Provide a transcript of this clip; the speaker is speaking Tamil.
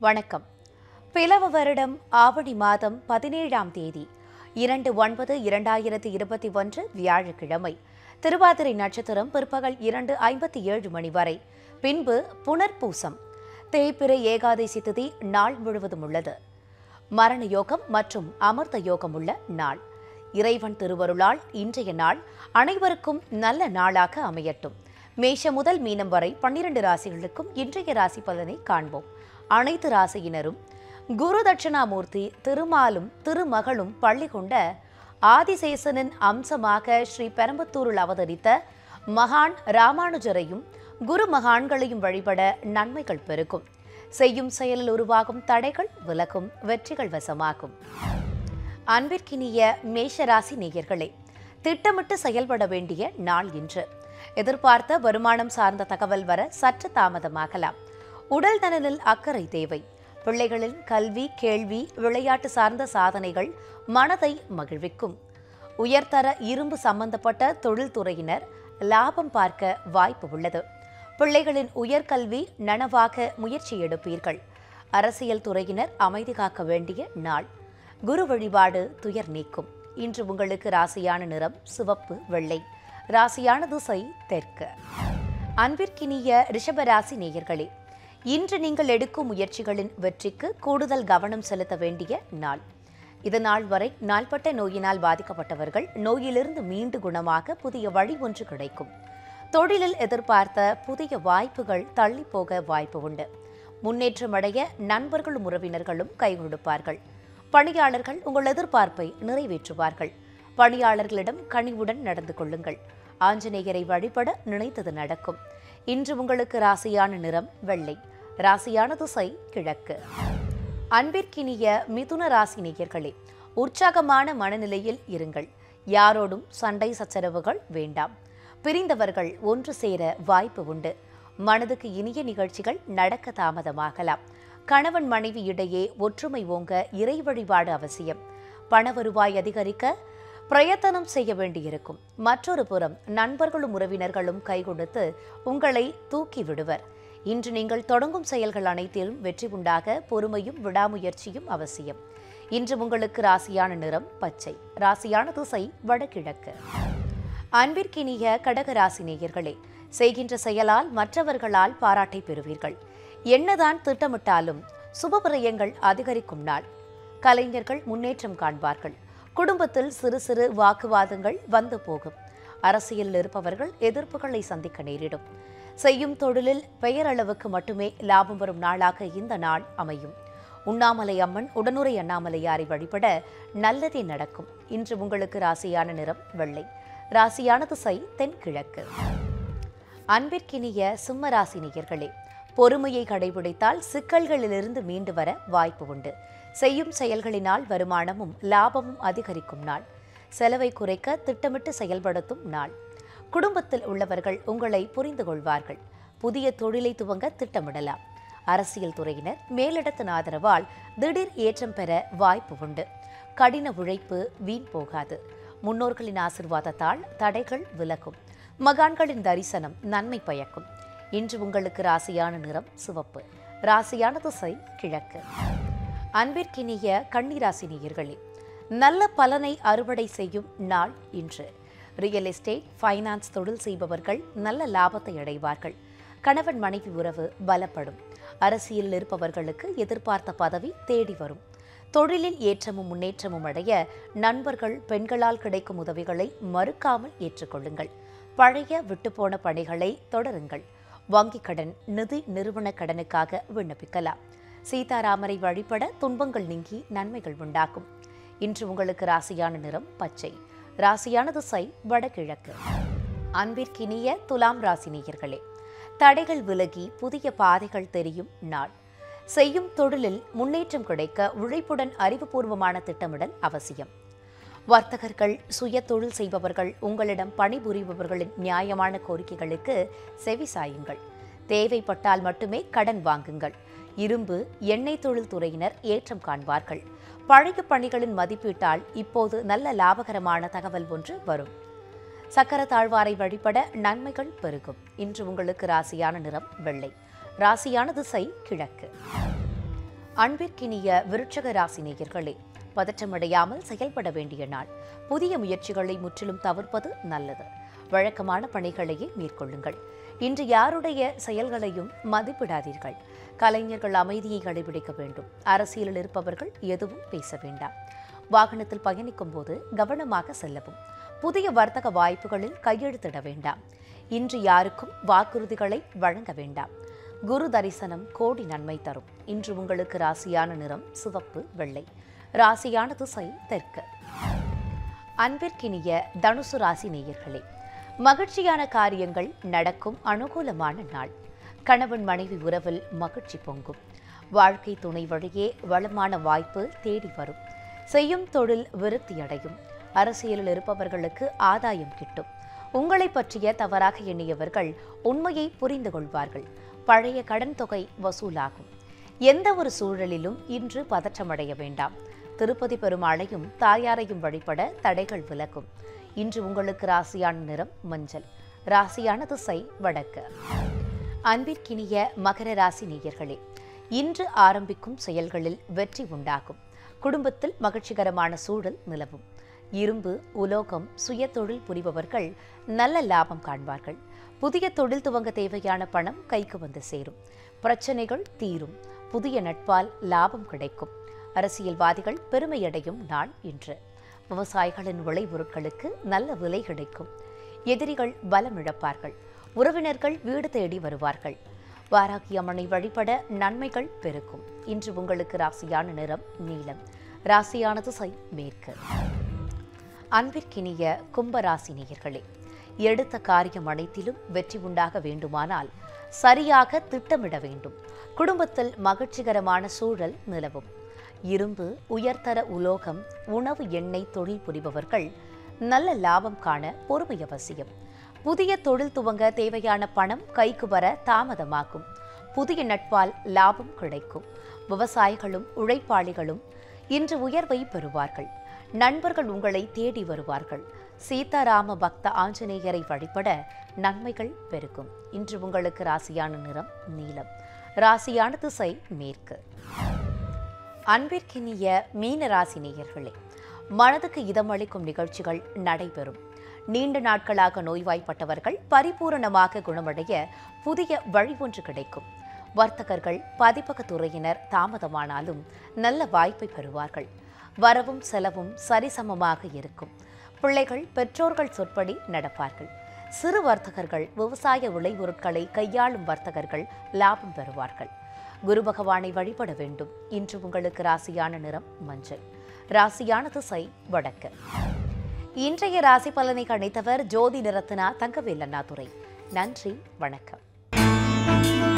வணக்கம் பிளவ வருடம் ஆவணி மாதம் பதினேழாம் தேதி இரண்டு ஒன்பது இரண்டாயிரத்தி இருபத்தி ஒன்று வியாழக்கிழமை திருவாதிரை நட்சத்திரம் பிற்பகல் இரண்டு ஐம்பத்தி ஏழு மணி வரை பின்பு புனர்பூசம் தேய்பிறை ஏகாதசி திதி நாள் முழுவதும் உள்ளது மரண யோகம் மற்றும் அமிர்த யோகம் உள்ள நாள் இறைவன் திருவருளால் இன்றைய நாள் அனைவருக்கும் நல்ல நாளாக அமையட்டும் மேஷ முதல் மீனம் வரை பன்னிரண்டு ராசிகளுக்கும் இன்றைய ராசி பலனை காண்போம் அனைத்து ராசியினரும் குரு தட்சிணாமூர்த்தி திருமாலும் திருமகளும் பள்ளி கொண்ட ஆதிசேசனின் அம்சமாக ஸ்ரீ பெரம்பத்தூரில் அவதரித்த மகான் ராமானுஜரையும் குரு மகான்களையும் வழிபட நன்மைகள் பெருகும் செய்யும் செயலில் உருவாகும் தடைகள் விலகும் வெற்றிகள் வசமாகும் அன்பிற்கினிய மேஷராசி நேயர்களே திட்டமிட்டு செயல்பட வேண்டிய நாள் இன்று எதிர்பார்த்த வருமானம் சார்ந்த தகவல் வர சற்று தாமதமாகலாம் உடல் நலனில் அக்கறை தேவை பிள்ளைகளின் கல்வி கேள்வி விளையாட்டு சார்ந்த சாதனைகள் மனதை மகிழ்விக்கும் உயர்தர இரும்பு சம்பந்தப்பட்ட தொழில்துறையினர் லாபம் பார்க்க வாய்ப்பு உள்ளது பிள்ளைகளின் உயர்கல்வி நனவாக முயற்சி எடுப்பீர்கள் அரசியல் துறையினர் அமைதி காக்க வேண்டிய நாள் குரு வழிபாடு துயர் நீக்கும் இன்று உங்களுக்கு ராசியான நிறம் சிவப்பு வெள்ளை ராசியான திசை தெற்கு அன்பிற்கினிய ரிஷபராசி நேயர்களே இன்று நீங்கள் எடுக்கும் முயற்சிகளின் வெற்றிக்கு கூடுதல் கவனம் செலுத்த வேண்டிய நாள் இது நாள் வரை நாள்பட்ட நோயினால் பாதிக்கப்பட்டவர்கள் நோயிலிருந்து மீண்டு குணமாக புதிய வழி ஒன்று கிடைக்கும் தொழிலில் எதிர்பார்த்த புதிய வாய்ப்புகள் தள்ளி போக வாய்ப்பு உண்டு முன்னேற்றமடைய நண்பர்களும் உறவினர்களும் கை கொடுப்பார்கள் பணியாளர்கள் உங்கள் எதிர்பார்ப்பை நிறைவேற்றுவார்கள் பணியாளர்களிடம் கனிவுடன் நடந்து கொள்ளுங்கள் ஆஞ்சநேயரை வழிபட நினைத்தது நடக்கும் இன்று உங்களுக்கு ராசியான நிறம் வெள்ளை ராசியான திசை கிழக்கு அன்பிற்கினிய மிதுன ராசி நேயர்களே உற்சாகமான மனநிலையில் இருங்கள் யாரோடும் சண்டை சச்சரவுகள் வேண்டாம் பிரிந்தவர்கள் ஒன்று சேர வாய்ப்பு உண்டு மனதுக்கு இனிய நிகழ்ச்சிகள் நடக்க தாமதமாகலாம் கணவன் மனைவி இடையே ஒற்றுமை ஓங்க இறை வழிபாடு அவசியம் பண வருவாய் அதிகரிக்க பிரயத்தனம் செய்ய வேண்டியிருக்கும் மற்றொரு புறம் நண்பர்களும் உறவினர்களும் கை கொடுத்து உங்களை தூக்கி விடுவர் இன்று நீங்கள் தொடங்கும் செயல்கள் அனைத்திலும் வெற்றி உண்டாக பொறுமையும் விடாமுயற்சியும் அவசியம் இன்று உங்களுக்கு ராசியான நிறம் பச்சை ராசியான திசை வடகிழக்கு அன்பிற்கினிய கடக ராசி நேயர்களே செய்கின்ற செயலால் மற்றவர்களால் பாராட்டை பெறுவீர்கள் என்னதான் திட்டமிட்டாலும் சுபபிரயங்கள் அதிகரிக்கும் நாள் கலைஞர்கள் முன்னேற்றம் காண்பார்கள் குடும்பத்தில் சிறு சிறு வாக்குவாதங்கள் வந்து போகும் அரசியலில் இருப்பவர்கள் எதிர்ப்புகளை சந்திக்க நேரிடும் செய்யும் தொழிலில் பெயரளவுக்கு மட்டுமே லாபம் வரும் நாளாக இந்த நாள் அமையும் உண்ணாமலை அம்மன் உடனுரை அண்ணாமலையாரை வழிபட நல்லதே நடக்கும் இன்று உங்களுக்கு ராசியான நிறம் வெள்ளை ராசியான திசை தென்கிழக்கு அன்பிற்கினிய சிம்ம ராசி நேயர்களே பொறுமையை கடைபிடித்தால் சிக்கல்களிலிருந்து மீண்டு வர வாய்ப்பு உண்டு செய்யும் செயல்களினால் வருமானமும் லாபமும் அதிகரிக்கும் நாள் செலவை குறைக்க திட்டமிட்டு செயல்படுத்தும் நாள் குடும்பத்தில் உள்ளவர்கள் உங்களை புரிந்து கொள்வார்கள் புதிய தொழிலை துவங்க திட்டமிடலாம் அரசியல் துறையினர் மேலிடத்தின் ஆதரவால் திடீர் ஏற்றம் பெற வாய்ப்பு உண்டு கடின உழைப்பு வீண் போகாது முன்னோர்களின் ஆசிர்வாதத்தால் தடைகள் விலகும் மகான்களின் தரிசனம் நன்மை பயக்கும் இன்று உங்களுக்கு ராசியான நிறம் சிவப்பு ராசியான திசை கிழக்கு அன்பிற்கினிய கன்னிராசி நேயர்களே நல்ல பலனை அறுவடை செய்யும் நாள் இன்று ரியல் எஸ்டேட் ஃபைனான்ஸ் தொழில் செய்பவர்கள் நல்ல லாபத்தை அடைவார்கள் கணவன் மனைவி உறவு பலப்படும் அரசியலில் இருப்பவர்களுக்கு எதிர்பார்த்த பதவி தேடி வரும் தொழிலில் ஏற்றமும் முன்னேற்றமும் அடைய நண்பர்கள் பெண்களால் கிடைக்கும் உதவிகளை மறுக்காமல் ஏற்றுக்கொள்ளுங்கள் பழைய விட்டுப்போன பணிகளை தொடருங்கள் வங்கிக் கடன் நிதி நிறுவன கடனுக்காக விண்ணப்பிக்கலாம் சீதாராமரை வழிபட துன்பங்கள் நீங்கி நன்மைகள் உண்டாகும் இன்று உங்களுக்கு ராசியான நிறம் பச்சை ராசியான திசை வடகிழக்கு அன்பிற்கினிய துலாம் ராசி நேயர்களே தடைகள் விலகி புதிய பாதைகள் தெரியும் நாள் செய்யும் தொழிலில் முன்னேற்றம் கிடைக்க உழைப்புடன் அறிவுபூர்வமான திட்டமிடல் அவசியம் வர்த்தகர்கள் சுய தொழில் செய்பவர்கள் உங்களிடம் பணிபுரிபவர்களின் நியாயமான கோரிக்கைகளுக்கு செவி சாயுங்கள் தேவைப்பட்டால் மட்டுமே கடன் வாங்குங்கள் இரும்பு எண்ணெய் தொழில் துறையினர் ஏற்றம் காண்பார்கள் பழைய பணிகளின் மதிப்பீட்டால் இப்போது நல்ல லாபகரமான தகவல் ஒன்று வரும் சக்கர தாழ்வாரை வழிபட நன்மைகள் பெருகும் இன்று உங்களுக்கு ராசியான நிறம் வெள்ளை ராசியான திசை கிழக்கு அன்பிற்கினிய விருட்சக ராசி நேயர்களே பதற்றமடையாமல் செயல்பட வேண்டிய நாள் புதிய முயற்சிகளை முற்றிலும் தவிர்ப்பது நல்லது வழக்கமான பணிகளையே மேற்கொள்ளுங்கள் இன்று யாருடைய செயல்களையும் மதிப்பிடாதீர்கள் கலைஞர்கள் அமைதியை கடைபிடிக்க வேண்டும் அரசியலில் இருப்பவர்கள் எதுவும் பேச வேண்டாம் வாகனத்தில் பயணிக்கும் போது கவனமாக செல்லவும் புதிய வர்த்தக வாய்ப்புகளில் கையெழுத்திட வேண்டாம் இன்று யாருக்கும் வாக்குறுதிகளை வழங்க வேண்டாம் குரு தரிசனம் கோடி நன்மை தரும் இன்று உங்களுக்கு ராசியான நிறம் சிவப்பு வெள்ளை ராசியான திசை தெற்கு அன்பிற்கினிய தனுசு ராசி நேயர்களே மகிழ்ச்சியான காரியங்கள் நடக்கும் அனுகூலமான நாள் கணவன் மனைவி உறவில் மகிழ்ச்சி பொங்கும் வாழ்க்கை துணை வழியே வளமான வாய்ப்பு தேடி வரும் செய்யும் தொழில் விருத்தியடையும் அரசியலில் இருப்பவர்களுக்கு ஆதாயம் கிட்டும் உங்களை பற்றிய தவறாக எண்ணியவர்கள் உண்மையை புரிந்து கொள்வார்கள் பழைய கடன் தொகை வசூலாகும் எந்த ஒரு சூழலிலும் இன்று பதற்றமடைய வேண்டாம் திருப்பதி பெருமாளையும் தாயாரையும் வழிபட தடைகள் விலகும் இன்று உங்களுக்கு ராசியான நிறம் மஞ்சள் ராசியான திசை வடக்கு அன்பிற்கினிய மகர ராசி நேயர்களே இன்று ஆரம்பிக்கும் செயல்களில் வெற்றி உண்டாகும் குடும்பத்தில் மகிழ்ச்சிகரமான சூழல் நிலவும் இரும்பு உலோகம் சுய தொழில் புரிபவர்கள் நல்ல லாபம் காண்பார்கள் புதிய தொழில் துவங்க தேவையான பணம் கைக்கு வந்து சேரும் பிரச்சனைகள் தீரும் புதிய நட்பால் லாபம் கிடைக்கும் அரசியல்வாதிகள் பெருமையடையும் நாள் இன்று விவசாயிகளின் விளைபொருட்களுக்கு நல்ல விலை கிடைக்கும் எதிரிகள் பலம் இழப்பார்கள் உறவினர்கள் வீடு தேடி வருவார்கள் வாராகி அம்மனை வழிபட நன்மைகள் பெருக்கும் இன்று உங்களுக்கு ராசியான நிறம் நீலம் ராசியான திசை மேற்கு அன்பிற்கினிய கும்பராசி நேயர்களே எடுத்த காரியம் அனைத்திலும் வெற்றி உண்டாக வேண்டுமானால் சரியாக திட்டமிட வேண்டும் குடும்பத்தில் மகிழ்ச்சிகரமான சூழல் நிலவும் இரும்பு உயர்தர உலோகம் உணவு எண்ணெய் தொழில் புரிபவர்கள் நல்ல லாபம் காண பொறுமை அவசியம் புதிய தொழில் துவங்க தேவையான பணம் கைக்கு வர தாமதமாகும் புதிய நட்பால் லாபம் கிடைக்கும் விவசாயிகளும் உழைப்பாளிகளும் இன்று உயர்வை பெறுவார்கள் நண்பர்கள் உங்களை தேடி வருவார்கள் சீதாராம பக்த ஆஞ்சநேயரை வழிபட நன்மைகள் பெருகும் இன்று உங்களுக்கு ராசியான நிறம் நீலம் ராசியான திசை மேற்கு அன்பிற்கினிய மீன ராசி நேயர்களே மனதுக்கு இதமளிக்கும் நிகழ்ச்சிகள் நடைபெறும் நீண்ட நாட்களாக நோய்வாய்ப்பட்டவர்கள் பரிபூரணமாக குணமடைய புதிய வழி ஒன்று கிடைக்கும் வர்த்தகர்கள் பதிப்பக துறையினர் தாமதமானாலும் நல்ல வாய்ப்பை பெறுவார்கள் வரவும் செலவும் சரிசமமாக இருக்கும் பிள்ளைகள் பெற்றோர்கள் சொற்படி நடப்பார்கள் சிறு வர்த்தகர்கள் விவசாய விளைபொருட்களை கையாளும் வர்த்தகர்கள் லாபம் பெறுவார்கள் குரு பகவானை வழிபட வேண்டும் இன்று உங்களுக்கு ராசியான நிறம் மஞ்சள் ராசியான திசை வடக்கு இன்றைய ராசி பலனை கணித்தவர் ஜோதி நிறத்தினா தங்கவேல் அண்ணாதுரை நன்றி வணக்கம்